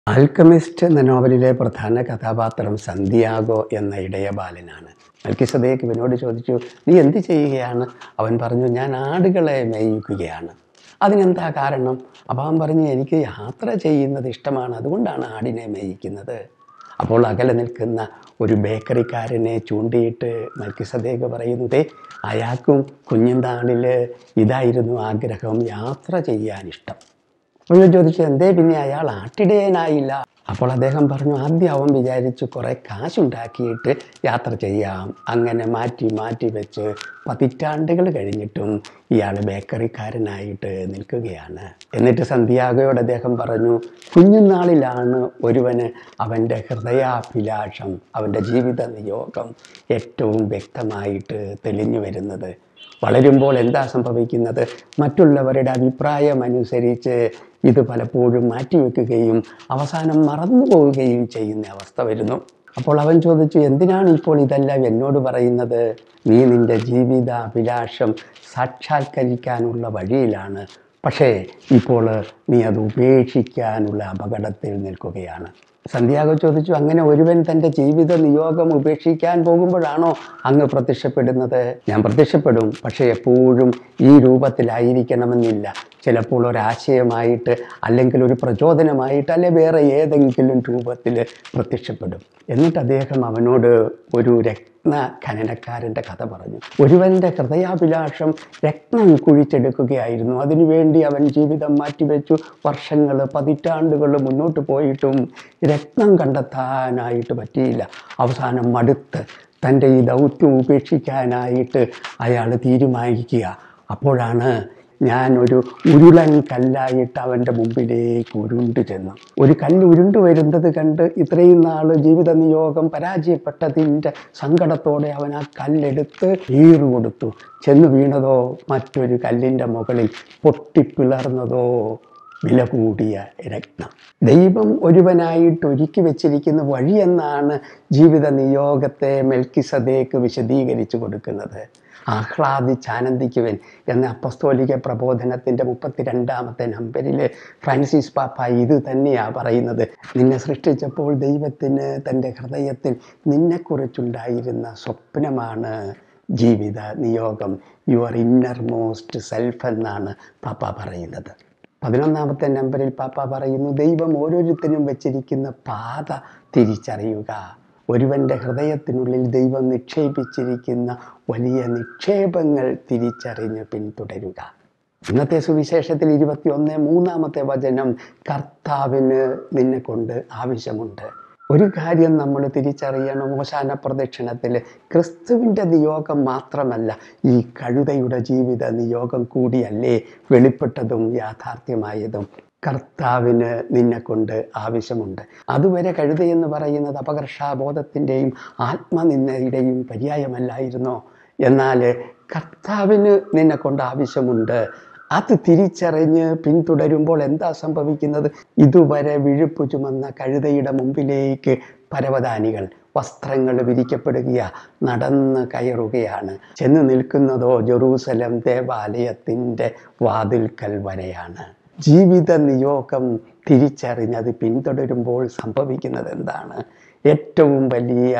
alchemist എന്ന നോവലിലെ പ്രധാന കഥാപാത്രം സന്തിയാഗോ എന്ന ഇടയ ബാലനാണ് മൽക്കിസദേക്ക് ഇവനോട് ചോദിച്ചു നീ എന്ത് ചെയ്യുകയാണ് അവൻ പറഞ്ഞു ഞാൻ ആടുകളെ മേയിക്കുകയാണ് അതിനെന്താ കാരണം അപ്പോൾ അവൻ പറഞ്ഞു എനിക്ക് യാത്ര ചെയ്യുന്നത് ഇഷ്ടമാണ് അതുകൊണ്ടാണ് ആടിനെ മേയിക്കുന്നത് അപ്പോൾ അകലെ നിൽക്കുന്ന ഒരു ബേക്കറിക്കാരനെ ചൂണ്ടിയിട്ട് മൽക്കിസദേക്ക് പറയുന്നു ദേ അയാൾക്കും കുഞ്ഞുനാളിൽ ഇതായിരുന്നു ആഗ്രഹം യാത്ര ചെയ്യാൻ ഇഷ്ടം അപ്പോൾ ചോദിച്ചു എന്തേ പിന്നെ അയാൾ ആട്ടിടയനായില്ല അപ്പോൾ അദ്ദേഹം പറഞ്ഞു ആദ്യം അവൻ വിചാരിച്ചു കുറേ കാശുണ്ടാക്കിയിട്ട് യാത്ര ചെയ്യാം അങ്ങനെ മാറ്റി മാറ്റി വെച്ച് പതിറ്റാണ്ടുകൾ കഴിഞ്ഞിട്ടും ഇയാൾ ബേക്കറിക്കാരനായിട്ട് നിൽക്കുകയാണ് എന്നിട്ട് സന്ധ്യാഗയോട് അദ്ദേഹം പറഞ്ഞു കുഞ്ഞുനാളിലാണ് ഒരുവന് അവൻ്റെ ഹൃദയാഭിലാഷം അവൻ്റെ ജീവിത നിയോഗം ഏറ്റവും വ്യക്തമായിട്ട് തെളിഞ്ഞു വരുന്നത് വളരുമ്പോൾ എന്താ സംഭവിക്കുന്നത് മറ്റുള്ളവരുടെ അഭിപ്രായം അനുസരിച്ച് ഇത് പലപ്പോഴും മാറ്റിവെക്കുകയും അവസാനം മറന്നു പോവുകയും ചെയ്യുന്ന അവസ്ഥ വരുന്നു അപ്പോൾ അവൻ ചോദിച്ചു എന്തിനാണ് ഇപ്പോൾ ഇതെല്ലാം എന്നോട് പറയുന്നത് നീ നിൻ്റെ ജീവിത അഭിലാഷം സാക്ഷാത്കരിക്കാനുള്ള വഴിയിലാണ് പക്ഷേ ഇപ്പോൾ നീ അത് ഉപേക്ഷിക്കാനുള്ള അപകടത്തിൽ നിൽക്കുകയാണ് സന്ധ്യാഗോ ചോദിച്ചു അങ്ങനെ ഒരുവൻ തൻ്റെ ജീവിത നിയോഗം ഉപേക്ഷിക്കാൻ പോകുമ്പോഴാണോ അങ്ങ് പ്രത്യക്ഷപ്പെടുന്നത് ഞാൻ പ്രത്യക്ഷപ്പെടും പക്ഷേ എപ്പോഴും ഈ രൂപത്തിലായിരിക്കണമെന്നില്ല ചിലപ്പോൾ ഒരാശയമായിട്ട് അല്ലെങ്കിൽ ഒരു പ്രചോദനമായിട്ട് അല്ലെ വേറെ ഏതെങ്കിലും രൂപത്തിൽ പ്രത്യക്ഷപ്പെടും എന്നിട്ട് അദ്ദേഹം അവനോട് ഒരു രത്ന ഖനനക്കാരൻ്റെ കഥ പറഞ്ഞു ഒരുവൻ്റെ ഹൃദയാഭിലാഷം രത്നം കുഴിച്ചെടുക്കുകയായിരുന്നു അതിനുവേണ്ടി അവൻ ജീവിതം മാറ്റിവെച്ചു വർഷങ്ങൾ പതിറ്റാണ്ടുകൾ മുന്നോട്ട് പോയിട്ടും രത്നം കണ്ടെത്താനായിട്ട് പറ്റിയില്ല അവസാനം മടുത്ത് തൻ്റെ ഈ ദൗത്യം ഉപേക്ഷിക്കാനായിട്ട് അയാൾ തീരുമാനിക്കുക അപ്പോഴാണ് ഞാൻ ഒരു ഉരുളൻ കല്ലായിട്ട് അവൻ്റെ മുമ്പിലേക്ക് ഉരുണ്ടു ചെന്നു ഒരു കല്ല് ഉരുണ്ടു വരുന്നത് കണ്ട് ഇത്രയും നാൾ ജീവിത നിയോഗം പരാജയപ്പെട്ടതിൻ്റെ സങ്കടത്തോടെ അവൻ ആ കല്ലെടുത്ത് ഈറു കൊടുത്തു ചെന്ന് വീണതോ മറ്റൊരു കല്ലിൻ്റെ മുകളിൽ പൊട്ടിപ്പിളർന്നതോ വില കൂടിയ രത്നം ദൈവം ഒരുവനായിട്ട് ഒരുക്കി വെച്ചിരിക്കുന്ന വഴിയെന്നാണ് ജീവിത നിയോഗത്തെ മെൽക്കിസദേക്ക് വിശദീകരിച്ചു കൊടുക്കുന്നത് ആഹ്ലാദിച്ചാനന്ദിക്കുവൻ എന്ന അപ്പസ്തോലിക പ്രബോധനത്തിൻ്റെ മുപ്പത്തിരണ്ടാമത്തെ നമ്പരിൽ ഫ്രാൻസിസ് പാപ്പ ഇത് തന്നെയാണ് പറയുന്നത് നിന്നെ സൃഷ്ടിച്ചപ്പോൾ ദൈവത്തിന് തൻ്റെ ഹൃദയത്തിൽ നിന്നെക്കുറിച്ചുണ്ടായിരുന്ന സ്വപ്നമാണ് ജീവിത നിയോഗം യുവർ ഇന്നർ മോസ്റ്റ് സെൽഫ് എന്നാണ് പാപ്പ പറയുന്നത് പതിനൊന്നാമത്തെ നമ്പറിൽ പാപ്പ പറയുന്നു ദൈവം ഓരോരുത്തരും വെച്ചിരിക്കുന്ന പാത തിരിച്ചറിയുക ഒരുവൻ്റെ ഹൃദയത്തിനുള്ളിൽ ദൈവം നിക്ഷേപിച്ചിരിക്കുന്ന വലിയ നിക്ഷേപങ്ങൾ തിരിച്ചറിഞ്ഞ് പിന്തുടരുക ഇന്നത്തെ സുവിശേഷത്തിൽ ഇരുപത്തി ഒന്ന് മൂന്നാമത്തെ വചനം കർത്താവിന് നിന്നെ കൊണ്ട് ആവശ്യമുണ്ട് ഒരു കാര്യം നമ്മൾ തിരിച്ചറിയണം ഓശാന പ്രദക്ഷിണത്തിൽ ക്രിസ്തുവിൻ്റെ നിയോഗം മാത്രമല്ല ഈ കഴുതയുടെ ജീവിത നിയോഗം കൂടിയല്ലേ വെളിപ്പെട്ടതും യാഥാർത്ഥ്യമായതും കർത്താവിന് നിന്നെ കൊണ്ട് ആവശ്യമുണ്ട് അതുവരെ കഴുതയെന്ന് പറയുന്നത് അപകർഷാബോധത്തിൻ്റെയും ആത്മനിന്ദയുടെയും പര്യായമല്ലായിരുന്നോ എന്നാൽ കർത്താവിന് നിന്നെ കൊണ്ട് ആവശ്യമുണ്ട് അത് തിരിച്ചറിഞ്ഞ് പിന്തുടരുമ്പോൾ എന്താ സംഭവിക്കുന്നത് ഇതുവരെ വിഴുപ്പു ചുമന്ന കഴുതയുടെ മുമ്പിലേക്ക് പരവതാനികൾ വസ്ത്രങ്ങൾ വിരിക്കപ്പെടുക നടന്ന് കയറുകയാണ് ചെന്ന് നിൽക്കുന്നതോ ജെറൂസലം ദേവാലയത്തിൻ്റെ വാതിൽക്കൽ വരെയാണ് ജീവിത നിയോഗം തിരിച്ചറിഞ്ഞത് പിന്തുടരുമ്പോൾ സംഭവിക്കുന്നത് എന്താണ് ഏറ്റവും വലിയ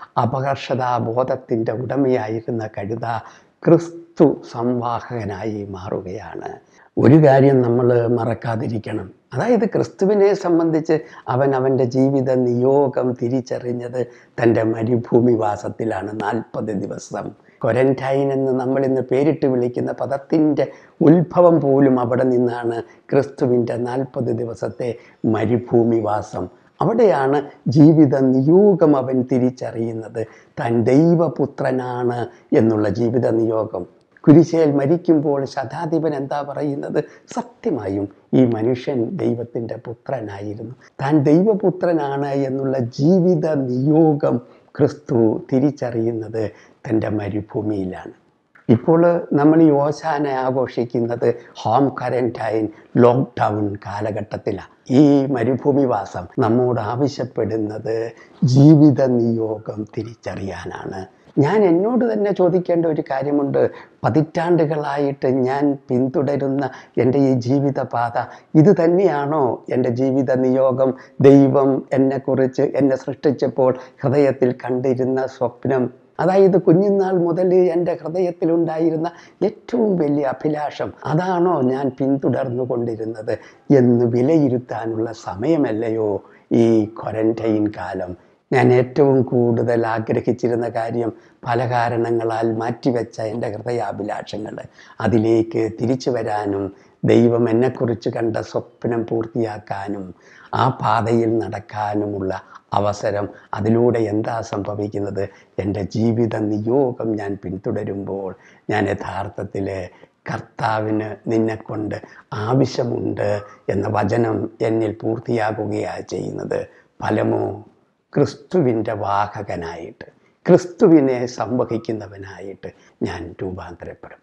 അപകർഷതാബോധത്തിൻ്റെ ഉടമയായിരുന്ന കഴുത ക്രിസ്തു സംവാഹകനായി മാറുകയാണ് ഒരു കാര്യം നമ്മൾ മറക്കാതിരിക്കണം അതായത് ക്രിസ്തുവിനെ സംബന്ധിച്ച് അവൻ അവൻ്റെ ജീവിത നിയോഗം തിരിച്ചറിഞ്ഞത് തൻ്റെ മരുഭൂമിവാസത്തിലാണ് നാൽപ്പത് ദിവസം ക്വാറന്റൈൻ എന്ന് നമ്മൾ ഇന്ന് പേരിട്ട് വിളിക്കുന്ന പദത്തിൻ്റെ ഉത്ഭവം പോലും അവിടെ നിന്നാണ് ക്രിസ്തുവിൻ്റെ നാൽപ്പത് ദിവസത്തെ മരുഭൂമിവാസം അവിടെയാണ് ജീവിത നിയോഗം അവൻ തിരിച്ചറിയുന്നത് താൻ ദൈവപുത്രനാണ് എന്നുള്ള ജീവിത നിയോഗം കുരിശേൽ മരിക്കുമ്പോൾ ശതാധിപൻ എന്താ പറയുന്നത് സത്യമായും ഈ മനുഷ്യൻ ദൈവത്തിൻ്റെ പുത്രനായിരുന്നു താൻ ദൈവപുത്രനാണ് എന്നുള്ള ജീവിത നിയോഗം ക്രിസ്തു തിരിച്ചറിയുന്നത് തൻ്റെ മരുഭൂമിയിലാണ് ഇപ്പോൾ നമ്മൾ ഈ ഓശാന ആഘോഷിക്കുന്നത് ഹോം ക്വാറന്റൈൻ ലോക്ക്ഡൗൺ കാലഘട്ടത്തിലാണ് ഈ മരുഭൂമിവാസം നമ്മോട് ആവശ്യപ്പെടുന്നത് ജീവിത നിയോഗം തിരിച്ചറിയാനാണ് ഞാൻ എന്നോട് തന്നെ ചോദിക്കേണ്ട ഒരു കാര്യമുണ്ട് പതിറ്റാണ്ടുകളായിട്ട് ഞാൻ പിന്തുടരുന്ന എൻ്റെ ഈ ജീവിതപാത ഇത് തന്നെയാണോ എൻ്റെ ജീവിത നിയോഗം ദൈവം എന്നെക്കുറിച്ച് എന്നെ സൃഷ്ടിച്ചപ്പോൾ ഹൃദയത്തിൽ കണ്ടിരുന്ന സ്വപ്നം അതായത് കുഞ്ഞുനാൾ മുതൽ എൻ്റെ ഹൃദയത്തിലുണ്ടായിരുന്ന ഏറ്റവും വലിയ അഭിലാഷം അതാണോ ഞാൻ പിന്തുടർന്നു കൊണ്ടിരുന്നത് എന്ന് വിലയിരുത്താനുള്ള സമയമല്ലയോ ഈ ക്വാറന്റൈൻ കാലം ഞാൻ ഏറ്റവും കൂടുതൽ ആഗ്രഹിച്ചിരുന്ന കാര്യം പല കാരണങ്ങളാൽ മാറ്റിവെച്ച എൻ്റെ ഹൃദയാഭിലാഷങ്ങൾ അതിലേക്ക് തിരിച്ചു വരാനും ദൈവം എന്നെക്കുറിച്ച് കണ്ട സ്വപ്നം പൂർത്തിയാക്കാനും ആ പാതയിൽ നടക്കാനുമുള്ള അവസരം അതിലൂടെ എന്താ സംഭവിക്കുന്നത് എൻ്റെ ജീവിത നിയോഗം ഞാൻ പിന്തുടരുമ്പോൾ ഞാൻ യഥാർത്ഥത്തിൽ കർത്താവിന് നിന്നെക്കൊണ്ട് ആവശ്യമുണ്ട് എന്ന വചനം എന്നിൽ പൂർത്തിയാകുകയാണ് ചെയ്യുന്നത് ഫലമോ ക്രിസ്തുവിൻ്റെ വാഹകനായിട്ട് ക്രിസ്തുവിനെ സംവഹിക്കുന്നവനായിട്ട് ഞാൻ രൂപാന്തരപ്പെടും